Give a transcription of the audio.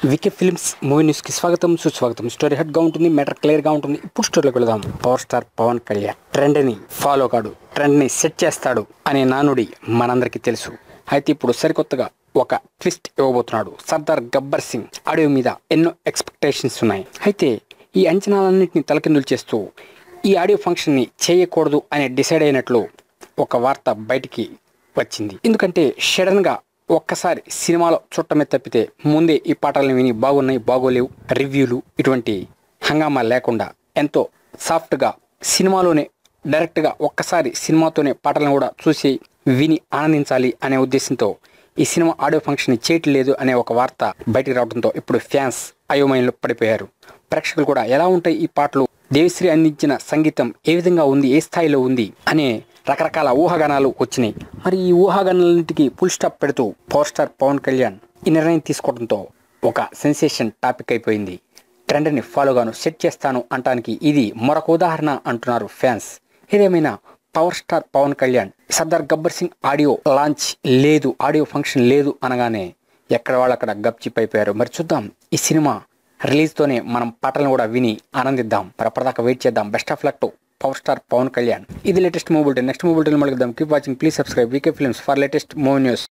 VK films movie news కి స్వాగతం సుస్వాగతం స్టోరీ హెడ్ గా ఉంటుంది మ్యాటర్ క్లియర్ గా ఉంటుంది ఇప్పుడు స్టోరీలోకి వెళదాం power star Pawan Kalyan trend ని ఫాలో కాడు ట్రెండ్ ని సెట్ చేస్తాడు అనే నానుడి మనందరికీ తెలుసు అయితే ఇప్పుడు సరికొత్తగా ఒక ట్విస్ట్ ఇవ్వబోతున్నాడు సర్దార్ గబ్బర్ సింగ్ ఆడియో మీద ఎన్నో ఎక్స్పెక్టేషన్స్ ఉన్నాయి అయితే ఈ అంచనాలన్నింటినీ తలకిందులు చేస్తూ ఈ ఆడియో ఫంక్షన్ ని చేయకూడదు అనే డిసైడ్ అయినట్లు ఒక వార్త బయటికి వచ్చింది ఎందుకంటే సడన్ గా ఒక్కసారి సినిమాలో చుట్టమే తప్పితే ముందే ఈ పాటలను విని బాగున్నాయి బాగోలేవు రివ్యూలు ఇటువంటి హంగామా లేకుండా ఎంతో సాఫ్ట్గా సినిమాలోనే డైరెక్ట్గా ఒక్కసారి సినిమాతోనే పాటలను కూడా చూసి విని ఆనందించాలి అనే ఉద్దేశంతో ఈ సినిమా ఆడియో ఫంక్షన్ చేయట్లేదు అనే ఒక వార్త బయటికి రావడంతో ఇప్పుడు ఫ్యాన్స్ అయోమయంలో పడిపోయారు ప్రేక్షకులు కూడా ఎలా ఉంటాయి ఈ పాటలు దేవిశ్రీ అందించిన సంగీతం ఏ విధంగా ఉంది ఏ స్థాయిలో ఉంది అనే రకరకాల ఊహాగానాలు వచ్చినాయి మరి ఈ ఊహాగానాలన్నింటికి ఫుల్ స్టాప్ పెడుతూ పవర్ స్టార్ పవన్ కళ్యాణ్ ఈ నిర్ణయం తీసుకోవడంతో ఒక సెన్సేషన్ టాపిక్ అయిపోయింది ట్రెండ్ని ఫాలోగాను సెట్ చేస్తాను అంటానికి ఇది మరొక ఉదాహరణ అంటున్నారు ఫ్యాన్స్ ఏదేమైనా power star Pawan Kalyan Sardaar Gabbar Singh audio launch లేదు ఆడియో ఫంక్షన్ లేదు అనగానే ఎక్కడ వాళ్ళు అక్కడ గప్చిప్ అయిపోయారు మరి చూద్దాం ఈ సినిమా రిలీజ్తోనే మనం పాటలను కూడా విని ఆనందిద్దాం మరి అప్పటిదాకా వెయిట్ చేద్దాం best of luck to power star Pawan Kalyan ఇది లేటెస్ట్ మూవీ నెక్స్ట్ మూవీ మళ్ళీ keep watching please subscribe VK films for latest movie news